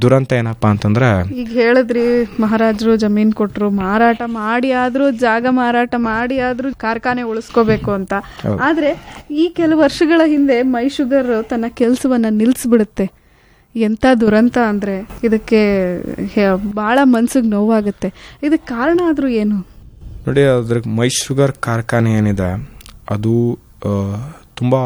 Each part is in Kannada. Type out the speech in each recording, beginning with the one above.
ದುರಂತ ಏನಪ್ಪಾ ಅಂತಂದ್ರೆ ಈಗ ಹೇಳಿದ್ರಿ ಮಹಾರಾಜರು ಜಮೀನ್ ಕೊಟ್ರು ಮಾರಾಟ ಮಾಡಿ ಆದ್ರೂ ಜಾಗ ಮಾರಾಟ ಮಾಡಿ ಆದ್ರೂ ಕಾರ್ಖಾನೆ ಉಳಿಸ್ಕೋಬೇಕು ಅಂತ ಆದ್ರೆ ಈ ಕೆಲವು ವರ್ಷಗಳ ಹಿಂದೆ ಮೈ ಶುಗರ್ ತನ್ನ ಕೆಲಸವನ್ನ ನಿಲ್ಸ್ಬಿಡುತ್ತೆ ಎಂತ ದುರಂತ ಅಂದ್ರೆ ಇದಕ್ಕೆ ಹೆ- ಬಹಳ ಮನ್ಸಿಗೆ ನೋವಾಗುತ್ತೆ ಇದಕ್ಕೆ ಕಾರಣ ಆದ್ರೂ ಏನು ನೋಡಿ ಅದ್ರ ಮೈ ಶುಗರ್ ಕಾರ್ಖಾನೆ ಏನಿದೆ ಅದು ಆ, ತುಂಬಾ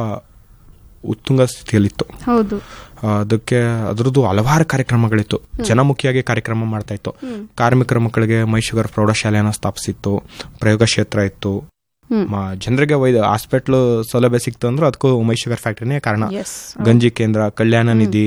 ಉತ್ತುಂಗ ಸ್ಥಿತಿಯಲ್ಲಿತ್ತು ಹೌದು ಆ, ಅದಕ್ಕೆ ಅದ್ರದ್ದು ಹಲವಾರು ಕಾರ್ಯಕ್ರಮಗಳಿತ್ತು ಜನಮುಖಿಯಾಗಿ ಕಾರ್ಯಕ್ರಮ ಮಾಡ್ತಾ ಇತ್ತು ಕಾರ್ಮಿಕರ ಮಕ್ಕಳಿಗೆ ಮೈ ಶುಗರ್ ಪ್ರೌಢಶಾಲೆಯನ್ನು ಸ್ಥಾಪಿಸಿತ್ತು ಪ್ರಯೋಗ ಕ್ಷೇತ್ರ ಇತ್ತು ಹ್ಮ್. ಮ- ಜನರಿಗೆ ವೈದ್ಯ ಹಾಸ್ಪಿಟ್ಲ್ ಸೌಲಭ್ಯ ಸಿಕ್ತು ಅಂದ್ರೆ ಅದಕ್ಕೂ ಮೈ ಶುಗರ್ ಫ್ಯಾಕ್ಟ್ರಿನೇ ಕಾರಣ ಎಸ್ ಗಂಜಿ ಕೇಂದ್ರ ಕಲ್ಯಾಣ ನಿಧಿ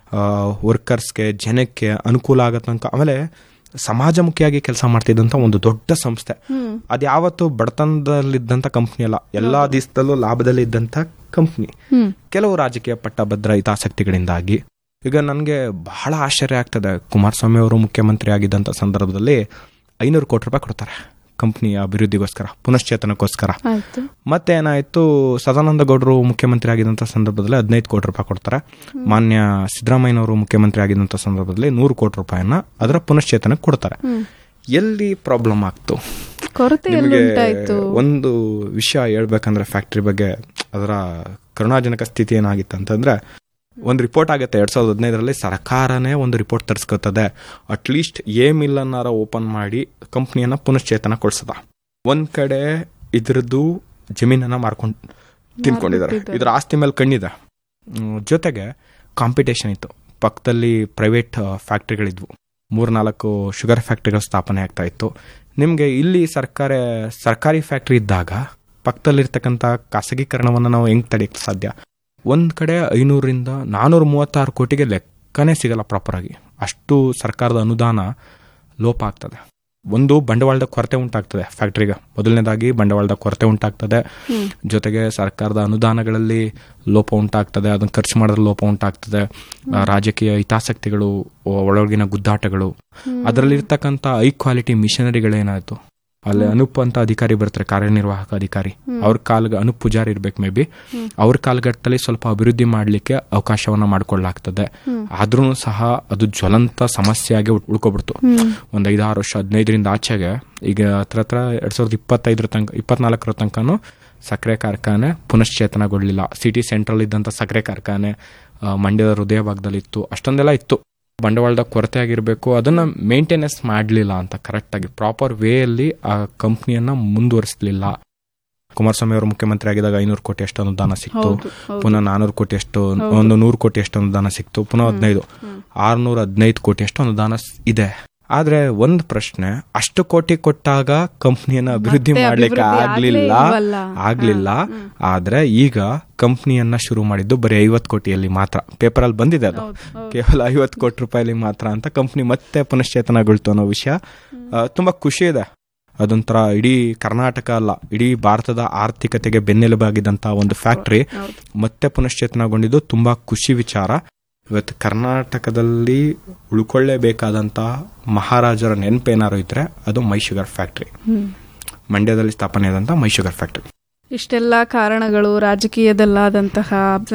ವರ್ಕರ್ಸ್ಗೆ ಜನಕ್ಕೆ ಅನುಕೂಲ ಆಗೋ ತನಕ ಆಮೇಲೆ ಸಮಾಜಮುಖಿಯಾಗಿ ಕೆಲಸ ಮಾಡ್ತಿದ್ದಂತ ಒಂದು ದೊಡ್ಡ ಸಂಸ್ಥೆ ಹ್ಮ್ ಅದ್ಯಾವತ್ತು ಬಡತನದಲ್ಲಿದ್ದಂತ ಕಂಪ್ನಿ ಅಲ್ಲ ಎಲ್ಲಾ ದಿವಸದಲ್ಲೂ ಲಾಭದಲ್ಲಿ ಇದ್ದಂತ ಕಂಪ್ನಿ ಹ್ಮ್ ಕೆಲವು ರಾಜಕೀಯ ಪಟ್ಟಭದ್ರ ಹಿತಾಸಕ್ತಿಗಳಿಂದಾಗಿ ಈಗ ನನಗೆ ಬಹಳ ಆಶ್ಚರ್ಯ ಆಗ್ತದೆ ಕುಮಾರಸ್ವಾಮಿ ಅವರು ಮುಖ್ಯಮಂತ್ರಿ ಆಗಿದ್ದಂಥ ಸಂದರ್ಭದಲ್ಲಿ ಐನೂರು ಕೋಟಿ ರೂಪಾಯಿ ಕೊಡ್ತಾರೆ ಕಂಪ್ನಿಯ ಅಭಿವೃದ್ಧಿಗೋಸ್ಕರ ಪುನಶ್ಚೇತನಕ್ಕೋಸ್ಕರ ಆಯ್ತು ಮತ್ತೆ ಏನಾಯ್ತು ಸದಾನಂದ ಗೌಡರು ಮುಖ್ಯಮಂತ್ರಿ ಆಗಿದ್ದಂಥ ಸಂದರ್ಭದಲ್ಲಿ ಹದಿನೈದು ಕೋಟಿ ರೂಪಾಯಿ ಕೊಡ್ತಾರೆ ಮಾನ್ಯ ಸಿದ್ದರಾಮಯ್ಯನವರು ಮುಖ್ಯಮಂತ್ರಿ ಆಗಿದ್ದಂಥ ಸಂದರ್ಭದಲ್ಲಿ ನೂರು ಕೋಟಿ ರೂಪಾಯಿನ ಅದರ ಪುನಶ್ಚೇತನಕ್ಕೆ ಕೊಡ್ತಾರೆ ಎಲ್ಲಿ ಪ್ರಾಬ್ಲಮ್ ಆಗ್ತು ಕೊರತೆ ಎಲ್ಲ ನಿಮಗೆ ಉಂಟಾಯ್ತು ಒಂದು ವಿಷಯ ಹೇಳ್ಬೇಕಂದ್ರೆ ಫ್ಯಾಕ್ಟ್ರಿ ಬಗ್ಗೆ ಅದರ ಕರುಣಾಜನಕ ಸ್ಥಿತಿ ಏನಾಗಿತ್ತು ಅಂತಂದ್ರೆ ಒಂದು ರಿಪೋರ್ಟ್ ಆಗುತ್ತೆ ಎರಡ್ ಸಾವಿರದ ಹದಿನೈದರಲ್ಲಿ ಸರ್ಕಾರನೇ ಒಂದು ರಿಪೋರ್ಟ್ ತರಿಸ್ಕೊತದೆ ಅಟ್ಲೀಸ್ಟ್ ಎ ಮಿಲ್ ಅನ್ನಾರ ಓಪನ್ ಮಾಡಿ ಕಂಪ್ನಿಯನ್ನ ಪುನಶ್ಚೇತನ ಕೊಡ್ಸದ ಒಂದ್ ಕಡೆ ಇದ್ರದ್ದು ಜಮೀನನ್ನ ಮಾರ್ಕೊಂಡು ತಿನ್ಕೊಂಡಿದ್ದಾರೆ ಮಾರ್ಬಿಟ್ಟಿದ್ದಾರೆ. ಇದ್ರ ಆಸ್ತಿ ಮೇಲೆ ಕಣ್ಣಿದೆ ಹ್ಮ್, ಜೊತೆಗೆ ಕಾಂಪಿಟೇಷನ್ ಇತ್ತು ಪಕ್ಕದಲ್ಲಿ ಪ್ರೈವೇಟ್ ಫ್ಯಾಕ್ಟ್ರಿಗಳಿದ್ವು ಮೂರ್ನಾಲ್ಕು ಶುಗರ್ ಫ್ಯಾಕ್ಟ್ರಿಗಳು ಸ್ಥಾಪನೆ ಆಗ್ತಾ ಇತ್ತು ನಿಮಗೆ ಇಲ್ಲಿ ಸರ್ಕಾರ ಸರ್ಕಾರಿ ಫ್ಯಾಕ್ಟ್ರಿ ಇದ್ದಾಗ ಪಕ್ಕದಲ್ಲಿರ್ತಕ್ಕಂಥ ಖಾಸಗೀಕರಣವನ್ನು ನಾವು ಹೆಂಗ್ ತಡೆಯಕ್ಕೆ ಸಾಧ್ಯ ಒಂದ್ ಕಡೆ ಐನೂರಿಂದ ನಾನೂರ ಮೂವತ್ತಾರು ಕೋಟಿಗೆ ಲೆಕ್ಕನೇ ಸಿಗಲ್ಲ ಪ್ರಾಪರ್ ಆಗಿ ಅಷ್ಟು ಸರ್ಕಾರದ ಅನುದಾನ ಲೋಪ ಆಗ್ತದೆ ಒಂದು ಬಂಡವಾಳದ ಕೊರತೆ ಉಂಟಾಗ್ತದೆ ಫ್ಯಾಕ್ಟ್ರಿಗೆ ಮೊದಲನೇದಾಗಿ ಬಂಡವಾಳದ ಕೊರತೆ ಉಂಟಾಗ್ತದೆ ಹ್ಮ್. ಜೊತೆಗೆ ಸರ್ಕಾರದ ಅನುದಾನಗಳಲ್ಲಿ ಲೋಪ ಉಂಟಾಗ್ತದೆ ಅದನ್ನ ಖರ್ಚು ಮಾಡಿದ್ರೆ ಲೋಪ ಉಂಟಾಗ್ತದೆ ಆ, ರಾಜಕೀಯ ಹಿತಾಸಕ್ತಿಗಳು ಒ- ಒಳಗಿನ ಗುದ್ದಾಟಗಳು ಅದರಲ್ಲಿರ್ತಕ್ಕಂಥ ಹೈ ಕ್ವಾಲಿಟಿ ಮಿಷನರಿಗಳೇನಾಯ್ತು ಅಲ್ಲಿ ಅನುಪ್ ಅಂತ ಅಧಿಕಾರಿ ಬರ್ತಾರೆ ಕಾರ್ಯನಿರ್ವಾಹಕ ಅಧಿಕಾರಿ ಅವ್ರ ಕಾಲ್ಗ ಅನುಪ್ ಪೂಜಾರಿ ಇರ್ಬೇಕು ಮೇ ಬಿ ಅವ್ರ ಕಾಲ್ಗಟ್ಟಲ್ಲಿ ಸ್ವಲ್ಪ ಅಭಿವೃದ್ಧಿ ಮಾಡ್ಲಿಕ್ಕೆ ಅವಕಾಶವನ್ನ ಮಾಡ್ಕೊಳ್ಳಾಗ್ತದೆ ಆದ್ರೂ ಸಹ ಅದು ಜ್ವಲಂತ ಸಮಸ್ಯೆಯಾಗಿ ಉಳ್- ಉಳ್ಕೊಬಿಡ್ತು ಒಂದ್ ಐದಾರು ವರ್ಷ ಹದಿನೈದರಿಂದ ಆಚೆಗೆ ಈಗ ಹತ್ರ ಹತ್ರ ಎರಡ್ ಸಾವಿರದ ಇಪ್ಪತ್ತೈದರ ತನಕ ಇಪ್ಪತ್ನಾಲ್ಕರ ತನಕನೂ ಸಕ್ಕರೆ ಕಾರ್ಖಾನೆ ಪುನಶ್ಚೇತನಗೊಳ್ಳಿಲ್ಲ ಸಿಟಿ ಸೆಂಟ್ರಲ್ ಇದ್ದಂತ ಸಕ್ಕರೆ ಕಾರ್ಖಾನೆ ಆ, ಮಂಡ್ಯದ ಹೃದಯ ಭಾಗದಲ್ಲಿ ಇತ್ತು ಅಷ್ಟೊಂದೆಲ್ಲ ಇತ್ತು ಬಂಡವಾಳದ ಕೊರತೆ ಆಗಿರಬೇಕು ಅದನ್ನ ಮೇಂಟೆನೆನ್ಸ್ ಮಾಡಲಿಲ್ಲ ಅಂತ ಕರೆಕ್ಟ್ ಆಗಿ ಪ್ರಾಪರ್ ವೇ ಅಲ್ಲಿ ಆ ಕಂಪ್ನಿಯನ್ನ ಮುಂದುವರಿಸಲಿಲ್ಲ ಕುಮಾರಸ್ವಾಮಿ ಅವರು ಮುಖ್ಯಮಂತ್ರಿ ಆಗಿದಾಗ ಐನೂರು ಕೋಟಿ ಅಷ್ಟು ಅನುದಾನ ಸಿಕ್ತು ಹೌದು ಹೌದು ಪುನಃ ನಾನೂರು ಕೋಟಿ ಅಷ್ಟು ಒಂದು ನೂರು ಕೋಟಿ ಅಷ್ಟು ಅನುದಾನ ಸಿಕ್ತು ಪುನಃ ಹದಿನೈದು ಆರ್ನೂರ ಹದಿನೈದು ಕೋಟಿ ಅಷ್ಟು ಅನುದಾನ ಸ್- ಇದೆ ಆದ್ರೆ ಒಂದ್ ಪ್ರಶ್ನೆ ಅಷ್ಟು ಕೋಟಿ ಕೊಟ್ಟಾಗ ಕಂಪ್ನಿಯನ್ನ ಅಭಿವೃದ್ಧಿ ಮತ್ತೆ ಮಾಡ್ಲಿಕ್ಕೆ ಅಭಿವೃದ್ಧಿ ಆಗ್ಲಿಲ್ಲ ಆಗ್ಲೇ ಇಲ್ವಲ್ಲ? ಆಗ್ಲಿಲ್ಲ ಆದ್ರೆ ಈಗ ಕಂಪ್ನಿಯನ್ನ ಶುರು ಮಾಡಿದ್ದು ಬರೀ ಐವತ್ ಕೋಟಿಯಲ್ಲಿ ಮಾತ್ರ ಪೇಪರ್ ಅಲ್ಲಿ ಬಂದಿದೆ ಅದು ಹೌದು, ಹೌದು. ಕೇವಲ ಐವತ್ತು ಕೋಟಿ ರೂಪಾಯಿಲಿ ಮಾತ್ರ ಅಂತ ಕಂಪ್ನಿ ಮತ್ತೆ ಪುನಶ್ಚೇತನಗೊಳ್ತು ಅನ್ನೋ ವಿಷಯ ಆ, ತುಂಬಾ ಖುಷಿ ಇದೆ ಅದೊಂಥರ ಇಡೀ ಕರ್ನಾಟಕ ಅಲ್ಲ ಇಡೀ ಭಾರತದ ಆರ್ಥಿಕತೆಗೆ ಬೆನ್ನೆಲುಬಾಗಿದ್ದಂತ ಒಂದು ಫ್ಯಾಕ್ಟ್ರಿ ಹೌದು. ಮತ್ತೆ ಪುನಶ್ಚೇತನಗೊಂಡಿದ್ದು ತುಂಬಾ ಖುಷಿ ವಿಚಾರ ಇವತ್ತು ಕರ್ನಾಟಕದಲ್ಲಿ ಉಳ್ಕೊಳ್ಳೇಬೇಕಾದಂತ ಮಹಾರಾಜರ ನೆನಪೇನಾರು ಇದ್ರೆ ಅದು ಮೈ ಶುಗರ್ ಫ್ಯಾಕ್ಟ್ರಿ ಹ್ಮ್. ಮಂಡ್ಯದಲ್ಲಿ ಸ್ಥಾಪನೆ ಆದಂತ ಮೈ ಶುಗರ್ ಫ್ಯಾಕ್ಟ್ರಿ ಇಷ್ಟೆಲ್ಲ ಕಾರಣಗಳು ರಾಜಕೀಯದಲ್ಲಾದಂತಹ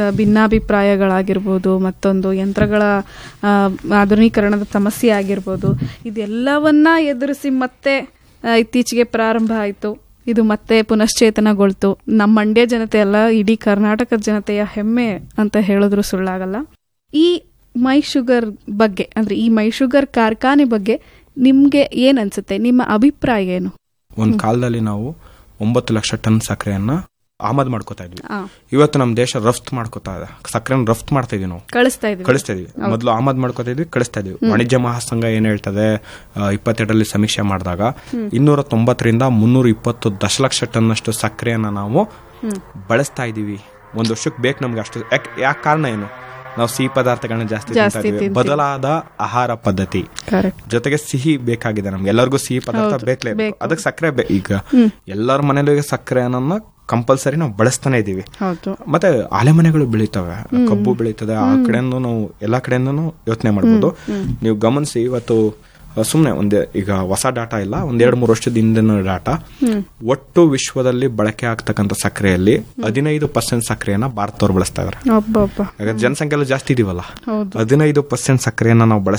ಭಿನ್ನಾಭಿಪ್ರಾಯಗಳಾಗಿರ್ಬೋದು ಮತ್ತೊಂದು ಯಂತ್ರಗಳ ಆ, ಆಧುನೀಕರಣದ ಸಮಸ್ಯೆ ಆಗಿರ್ಬೋದು ಇದೆಲ್ಲವನ್ನ ಎದುರಿಸಿ ಮತ್ತೆ ಆ, ಇತ್ತೀಚೆಗೆ ಪ್ರಾರಂಭ ಆಯಿತು ಇದು ಮತ್ತೆ ಪುನಶ್ಚೇತನಗೊಳ್ತು ನಮ್ಮ ಮಂಡ್ಯ ಜನತೆ ಅಲ್ಲ ಇಡೀ ಕರ್ನಾಟಕದ ಜನತೆಯ ಹೆಮ್ಮೆ ಅಂತ ಹೇಳಿದ್ರು ಸುಳ್ಳಾಗಲ್ಲ ಈ ಮೈ ಶುಗರ್ ಬಗ್ಗೆ ಅಂದ್ರೆ ಈ ಮೈ ಶುಗರ್ ಕಾರ್ಖಾನೆ ಬಗ್ಗೆ ನಿಮ್ಗೆ ಏನ್ ಅನ್ಸುತ್ತೆ ನಿಮ್ಮ ಅಭಿಪ್ರಾಯ ಏನು ಒಂದ್ ಕಾಲದಲ್ಲಿ ನಾವು ಒಂಬತ್ತು ಲಕ್ಷ ಟನ್ ಸಕ್ಕರೆಯನ್ನ ಆಮದು ಮಾಡ್ಕೋತಾ ಇದ್ವಿ ಆ, ಇವತ್ತು ನಮ್ಮ ದೇಶ ರಫ್ತು ಮಾಡ್ಕೋತಾ ಇದೆ ಸಕ್ಕರೆನ ರಫ್ತು ಮಾಡ್ತಾ ಇದೀವಿ ನಾವು ಕಳಿಸ್ತಾ ಇದೀವಿ ಕಳಿಸ್ತಾ ಇದೀವಿ ಮೊದಲು ಆಮದು ಮಾಡ್ಕೋತಾ ಇದ್ವಿ ಕಳಿಸ್ತಾ ಇದೀವಿ ವಾಣಿಜ್ಯ ಮಹಾಸಂಘ ಏನ್ ಹೇಳ್ತದೆ ಆ, ಇಪ್ಪತ್ತೆರಡರಲ್ಲಿ ಸಮೀಕ್ಷೆ ಮಾಡಿದಾಗ ಇನ್ನೂರ ತೊಂಬತ್ತರಿಂದ ಮುನ್ನೂರ ಇಪ್ಪತ್ತು ದಶಲಕ್ಷ ಟನ್ ಅಷ್ಟು ಸಕ್ಕರೆಯನ್ನ ನಾವು ಬಳಸ್ತಾ ಇದೀವಿ ಒಂದ್ ವರ್ಷಕ್ಕೆ ಬೇಕು ನಮ್ಗೆ ಅಷ್ಟು ಯಾಕೆ ಯಾಕೆ ಕಾರಣ ಏನು ನಾವು ಸಿಹಿ ಪದಾರ್ಥಗಳನ್ನ ಜಾಸ್ತಿ ಜಾಸ್ತಿ ತಿಂತಾ ಇದೀವಿ ತಿಂತೀವಿ. ಬದಲಾದ ಆಹಾರ ಪದ್ಧತಿ ಕರೆಕ್ಟ್ ಜೊತೆಗೆ ಸಿಹಿ ಬೇಕಾಗಿದೆ ನಮ್ಗೆ ಎಲ್ಲರಿಗೂ ಸಿಹಿ ಪದಾರ್ಥ ಹೌದು, ಬೇಕೇ ಬೇಕು. ಅದಕ್ಕೆ ಸಕ್ಕರೆ ಬೇ ಈಗ ಎಲ್ಲರ ಮನೇಲೂ ಈಗ ಸಕ್ಕರೆ ಅನ್ನೋದನ್ನ ಕಂಪಲ್ಸರಿ ನಾವು ಬಳಸ್ತಾನೆ ಇದೀವಿ ಹೌದು ಮತ್ತೆ ಆಲೆ ಮನೆಗಳು ಬೆಳೀತವೆ ಕಬ್ಬು ಬೆಳೀತದೆ ಆ ಕಡೆಯಿಂದ ನಾವು ಎಲ್ಲಾ ಕಡೆಯಿಂದನೂ ಯೋಚನೆ ಮಾಡ್ಬೋದು ನೀವು ಗಮನಿಸಿ ಇವತ್ತು ಸುಮ್ಮನೆ ಒಂದೇ ಈಗ ಹೊಸ ಡಾಟಾ ಇಲ್ಲ ಒಂದ್ ಎರಡ್ ಮೂರು ವರ್ಷದ ಹಿಂದಿನ ಡಾಟಾ ಒಟ್ಟು ವಿಶ್ವದಲ್ಲಿ ಬಳಕೆ ಆಗ್ತಕ್ಕಂಥ ಸಕ್ಕರೆಯಲ್ಲಿ ಹದಿನೈದು ಪರ್ಸೆಂಟ್ ಸಕ್ಕರೆಯನ್ನ ಭಾರತದವ್ರು ಬಳಸ್ತಾ ಇದಾರೆ ಒಬ್ಬೊಬ್ಬ ಯಾಕಂದ್ರೆ ಜನಸಂಖ್ಯೆ ಎಲ್ಲ ಜಾಸ್ತಿ ಇದೀವಲ್ಲ ಹೌದು ಹದಿನೈದು ಪರ್ಸೆಂಟ್ ಸಕ್ಕರೆಯನ್ನ ನಾವು ಬಳಸ್ತಾ